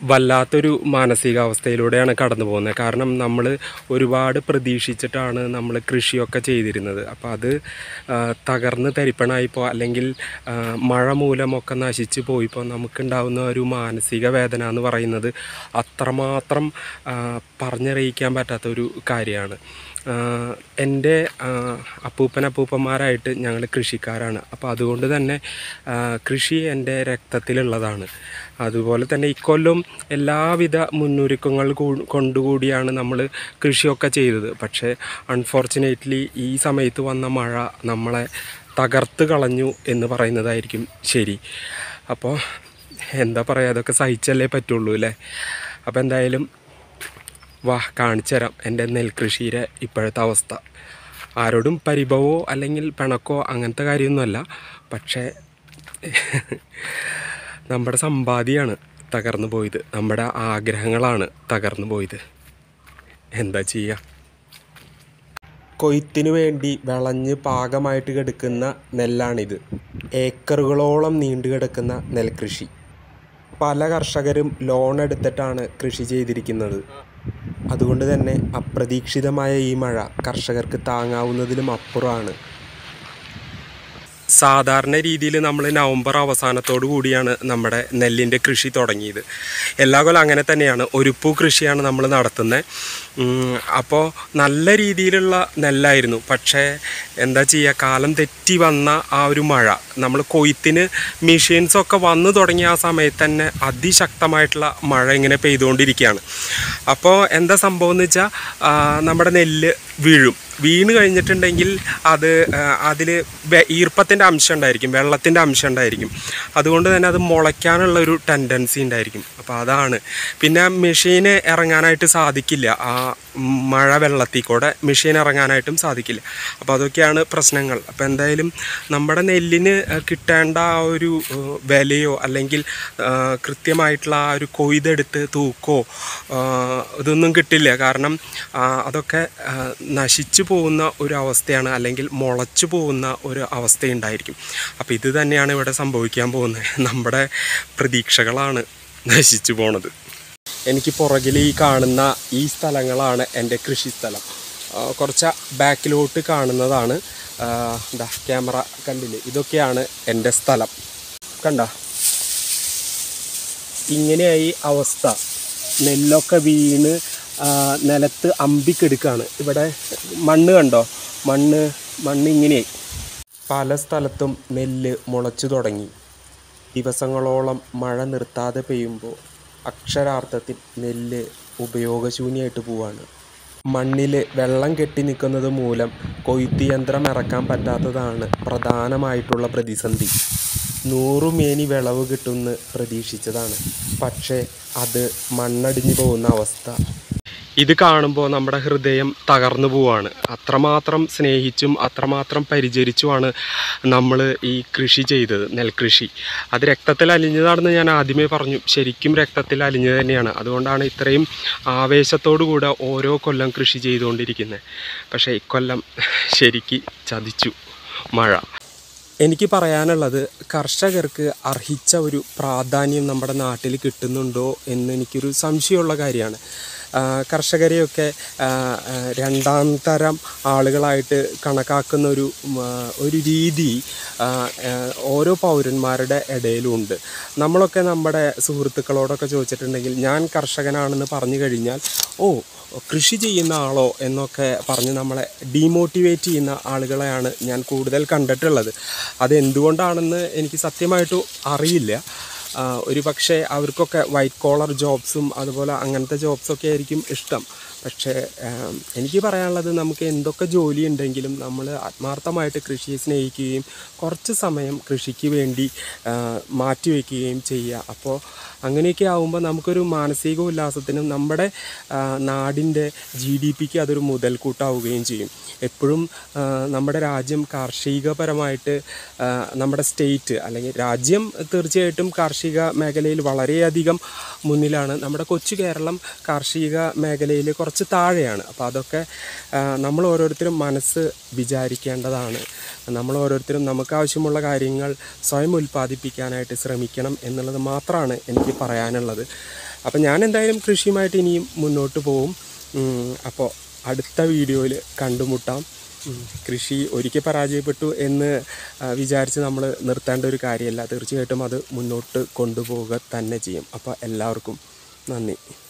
വല്ലാത്തൊരു മാനസികാവസ്ഥയിലൂടെയാണ് കടന്നു പോകുന്നത് കാരണം നമ്മൾ ഒരുപാട് പ്രതീക്ഷിച്ചിട്ടാണ് നമ്മൾ കൃഷിയൊക്കെ ചെയ്തിരുന്നത് അപ്പോൾ അത് ആ, തകർന്ന് തരിപ്പണായിപ്പോൾ അല്ലെങ്കിൽ ആ, മഴ മൂലമൊക്കെ നശിച്ചു പോയിപ്പോൾ നമുക്കുണ്ടാകുന്ന ഒരു മാനസിക വേദന എന്ന് പറയുന്നത് അത്രമാത്രം ആ, പറഞ്ഞറിയിക്കാൻ പറ്റാത്ത ഒരു കാര്യമാണ് ആഹ് എൻ്റെ ആഹ് അപ്പൂപ്പൻ അപ്പൂപ്പന്മാരായിട്ട് ഞങ്ങൾ കൃഷിക്കാരാണ് അപ്പോൾ അതുകൊണ്ട് തന്നെ ആഹ് കൃഷി എൻ്റെ രക്തത്തിലുള്ളതാണ് അതുപോലെ തന്നെ ഇക്കൊല്ലം എല്ലാവിധ മുന്നൊരുക്കങ്ങൾ കൂ- കൊണ്ടുകൂടിയാണ് നമ്മൾ കൃഷിയൊക്കെ ചെയ്തത് പക്ഷേ അൺഫോർച്ചുനേറ്റ്ലി ഈ സമയത്ത് വന്ന മഴ നമ്മളെ തകർത്ത് കളഞ്ഞു എന്ന് പറയുന്നതായിരിക്കും ശരി അപ്പോൾ എന്താ പറയുക അതൊക്കെ സഹിച്ചല്ലേ പറ്റുള്ളൂ അല്ലേ അപ്പോൾ എന്തായാലും വാ കാണിച്ചു തരാം എൻ്റെ നെൽകൃഷിയുടെ ഇപ്പോഴത്തെ അവസ്ഥ ആരോടും പരിഭവമോ അല്ലെങ്കിൽ പിണക്കോ അങ്ങനത്തെ കാര്യമൊന്നുമല്ല പക്ഷേ നമ്മുടെ സമ്പാദ്യമാണ് തകർന്നു പോയത് നമ്മുടെ ആഗ്രഹങ്ങളാണ് തകർന്നു പോയത് എന്താ ചെയ്യുക കൊയ്ത്തിനു വേണ്ടി വിളഞ്ഞ് പാകമായിട്ട് കിടക്കുന്ന നെല്ലാണിത് ഏക്കറുകളോളം നീണ്ടു കിടക്കുന്ന നെൽകൃഷി പല കർഷകരും ലോൺ എടുത്തിട്ടാണ് കൃഷി ചെയ്തിരിക്കുന്നത് അതുകൊണ്ട് തന്നെ അപ്രതീക്ഷിതമായ ഈ മഴ കർഷകർക്ക് താങ്ങാവുന്നതിലും അപ്പുറമാണ് സാധാരണ രീതിയിൽ നമ്മൾ നവംബർ അവസാനത്തോടു കൂടിയാണ് നമ്മുടെ നെല്ലിൻ്റെ കൃഷി തുടങ്ങിയത് എല്ലാ കൊല്ലം അങ്ങനെ തന്നെയാണ് ഒരുപ്പൂ കൃഷിയാണ് നമ്മൾ നടത്തുന്നത് അപ്പോൾ നല്ല രീതിയിലുള്ള നെല്ലായിരുന്നു പക്ഷേ എന്താ ചെയ്യുക കാലം തെറ്റി വന്ന ആ ഒരു മഴ നമ്മൾ കൊയ്ത്തിന് മെഷീൻസൊക്കെ വന്നു തുടങ്ങിയ ആ സമയത്ത് തന്നെ അതിശക്തമായിട്ടുള്ള മഴ ഇങ്ങനെ പെയ്തുകൊണ്ടിരിക്കുകയാണ് അപ്പോൾ എന്താ സംഭവം എന്ന് വെച്ചാൽ നമ്മുടെ നെല്ല് വീഴും വീണ് കഴിഞ്ഞിട്ടുണ്ടെങ്കിൽ അത് അതിൽ ഈർപ്പത്തിൻ്റെ അംശം ഉണ്ടായിരിക്കും വെള്ളത്തിൻ്റെ അംശം ഉണ്ടായിരിക്കും അതുകൊണ്ട് തന്നെ അത് മുളയ്ക്കാനുള്ള ഒരു ടെൻഡൻസി ഉണ്ടായിരിക്കും അപ്പോൾ അതാണ് പിന്നെ മെഷീന് ഇറങ്ങാനായിട്ട് സാധിക്കില്ല ആ മഴ വെള്ളത്തിൽ കൂടെ മെഷീൻ ഇറങ്ങാനായിട്ടും സാധിക്കില്ല അപ്പോൾ അതൊക്കെയാണ് പ്രശ്നങ്ങൾ അപ്പോൾ എന്തായാലും നമ്മുടെ നെല്ലിന് കിട്ടേണ്ട ആ ഒരു ഏഹ്, വിലയോ അല്ലെങ്കിൽ ആ, കൃത്യമായിട്ടുള്ള ആ ഒരു കൊയ്തെടുത്ത് തൂക്കോ ആ, ഇതൊന്നും കിട്ടില്ല കാരണം ആ, അതൊക്കെ ആ, നശിച്ചു പോകുന്ന ഒരു അവസ്ഥയാണ് അല്ലെങ്കിൽ മുളച്ചു പോകുന്ന ഒരു അവസ്ഥയുണ്ടായിരിക്കും അപ്പോൾ ഇത് തന്നെയാണ് ഇവിടെ സംഭവിക്കാൻ പോകുന്നത് നമ്മുടെ പ്രതീക്ഷകളാണ് നശിച്ചു പോണത് എനിക്ക് പുറകിൽ ഈ കാണുന്ന ഈ സ്ഥലങ്ങളാണ് എൻ്റെ കൃഷിസ്ഥലം ആ, കുറച്ച് ബാക്കിലോട്ട് കാണുന്നതാണ് ആ, ദാ ക്യാമറ കണ്ടില്ലേ ഇതൊക്കെയാണ് എൻ്റെ സ്ഥലം കണ്ട ഇങ്ങനെയായി അവസ്ഥ നെല്ലൊക്കെ വീണ് ആ, നിലത്ത് അമ്പിക്കെടുക്കാണ് ഇവിടെ മണ്ണ് കണ്ടോ മണ്ണ് മണ്ണ് ഇങ്ങനെയായി പല സ്ഥലത്തും നെല്ല് മുളച്ചു തുടങ്ങി ദിവസങ്ങളോളം മഴ നിർത്താതെ പെയ്യുമ്പോൾ അക്ഷരാർത്ഥത്തിൽ നെല്ല് ഉപയോഗശൂന്യമായിട്ട് പോവാണ് മണ്ണിൽ വെള്ളം കെട്ടി നിൽക്കുന്നത് മൂലം കൊയ്ത്ത് യന്ത്രം ഇറക്കാൻ പറ്റാത്തതാണ് പ്രധാനമായിട്ടുള്ള പ്രതിസന്ധി നൂറുമേനി വിളവ് കിട്ടുമെന്ന് പ്രതീക്ഷിച്ചതാണ് പക്ഷേ അത് മണ്ണടിഞ്ഞു പോകുന്ന അവസ്ഥ ഇത് കാണുമ്പോൾ നമ്മുടെ ഹൃദയം തകർന്നു പോവാണ് അത്രമാത്രം സ്നേഹിച്ചും അത്രമാത്രം പരിചരിച്ചുമാണ് നമ്മൾ ഈ കൃഷി ചെയ്തത് നെൽകൃഷി അത് രക്തത്തിൽ അലിഞ്ഞതാണെന്ന് ഞാൻ ആദ്യമേ പറഞ്ഞു ശരിക്കും രക്തത്തിൽ അലിഞ്ഞത് തന്നെയാണ് അതുകൊണ്ടാണ് ഇത്രയും ആവേശത്തോടു കൂടെ ഓരോ കൊല്ലം കൃഷി ചെയ്തുകൊണ്ടിരിക്കുന്നത് പക്ഷേ ഇക്കൊല്ലം ശരിക്ക് ചതിച്ചു മഴ എനിക്ക് പറയാനുള്ളത് കർഷകർക്ക് അർഹിച്ച ഒരു പ്രാധാന്യം നമ്മുടെ നാട്ടിൽ കിട്ടുന്നുണ്ടോ എന്ന് എനിക്കൊരു സംശയമുള്ള കാര്യമാണ് ആ, കർഷകരെയൊക്കെ ആ, ആ, രണ്ടാം തരം ആളുകളായിട്ട് കണക്കാക്കുന്ന ഒരു ഉം, ആ, ഒരു രീതി ആ, ആ, ഓരോ പൗരന്മാരുടെ ഇടയിലുണ്ട് നമ്മളൊക്കെ നമ്മുടെ സുഹൃത്തുക്കളോടൊക്കെ ചോദിച്ചിട്ടുണ്ടെങ്കിൽ ഞാൻ കർഷകനാണെന്ന് പറഞ്ഞു കഴിഞ്ഞാൽ ഓ കൃഷി ചെയ്യുന്ന ആളോ എന്നൊക്കെ പറഞ്ഞ് നമ്മളെ ഡീമോട്ടിവേറ്റ് ചെയ്യുന്ന ആളുകളെയാണ് ഞാൻ കൂടുതൽ കണ്ടിട്ടുള്ളത് അതെന്തുകൊണ്ടാണെന്ന് എനിക്ക് സത്യമായിട്ടും അറിയില്ല ആ, ഒരു പക്ഷേ അവർക്കൊക്കെ വൈറ്റ് കോളർ ജോബ്സും അതുപോലെ അങ്ങനത്തെ ജോബ്സൊക്കെ ആയിരിക്കും ഇഷ്ടം പക്ഷേ ആം, എനിക്ക് പറയാനുള്ളത് നമുക്ക് എന്തൊക്കെ ജോലി ഉണ്ടെങ്കിലും നമ്മൾ ആത്മാർത്ഥമായിട്ട് കൃഷിയെ സ്നേഹിക്കുകയും കുറച്ച് സമയം കൃഷിക്ക് വേണ്ടി ആ, മാറ്റിവെക്കുകയും ചെയ്യുക അപ്പോൾ അങ്ങനെയൊക്കെ ആകുമ്പോൾ നമുക്കൊരു മാനസിക ഉല്ലാസത്തിനും നമ്മുടെ ആ, നാടിൻ്റെ ജി ഡി പിക്ക് അതൊരു മുതൽക്കൂട്ടാവുകയും ചെയ്യും എപ്പോഴും ആ, നമ്മുടെ രാജ്യം കാർഷികപരമായിട്ട് ആ, നമ്മുടെ സ്റ്റേറ്റ് അല്ലെങ്കിൽ രാജ്യം തീർച്ചയായിട്ടും കാർഷിക മേഖലയിൽ വളരെയധികം മുന്നിലാണ് നമ്മുടെ കൊച്ചു കേരളം കാർഷിക മേഖലയിൽ കുറച്ച് താഴെയാണ് അപ്പോൾ അതൊക്കെ ആ, നമ്മൾ ഓരോരുത്തരും മനസ്സ് വിചാരിക്കേണ്ടതാണ് നമ്മൾ ഓരോരുത്തരും നമുക്ക് ആവശ്യമുള്ള കാര്യങ്ങൾ സ്വയം ഉൽപ്പാദിപ്പിക്കാനായിട്ട് ശ്രമിക്കണം എന്നുള്ളത് മാത്രമാണ് എനിക്ക് പറയാനുള്ളത് അപ്പോൾ ഞാൻ എന്തായാലും കൃഷിയുമായിട്ട് ഇനിയും മുന്നോട്ട് പോവും ഉം, അപ്പോൾ അടുത്ത വീഡിയോയിൽ കണ്ടുമുട്ടാം ഉം, കൃഷി ഒരിക്കൽ പരാജയപ്പെട്ടു എന്ന് ആ, വിചാരിച്ച് നമ്മൾ നിർത്തേണ്ട ഒരു കാര്യമല്ല തീർച്ചയായിട്ടും അത് മുന്നോട്ട് കൊണ്ടുപോവുക തന്നെ ചെയ്യും അപ്പോൾ എല്ലാവർക്കും നന്ദി